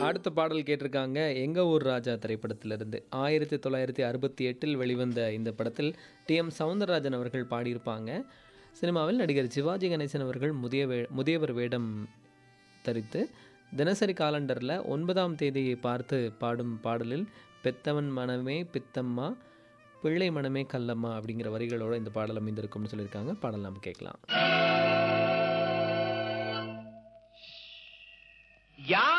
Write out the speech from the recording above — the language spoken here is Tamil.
அடுத்த பாடல் கேட்டிருக்காங்க எங்க ஊர் ராஜா திரைப்படத்திலிருந்து ஆயிரத்தி தொள்ளாயிரத்தி அறுபத்தி எட்டில் வெளிவந்த இந்த படத்தில் டி எம் சவுந்தரராஜன் அவர்கள் பாடியிருப்பாங்க சினிமாவில் நடிகர் சிவாஜி கணேசன் அவர்கள் முதிய வே முதியவர் வேடம் தரித்து தினசரி காலண்டரில் ஒன்பதாம் தேதியை பார்த்து பாடும் பாடலில் பெத்தவன் மனமே பித்தம்மா பிள்ளை மனமே கல்லம்மா அப்படிங்கிற வரிகளோட இந்த பாடல் அமைந்திருக்கும்னு சொல்லியிருக்காங்க பாடல் நம்ம கேட்கலாம் யார்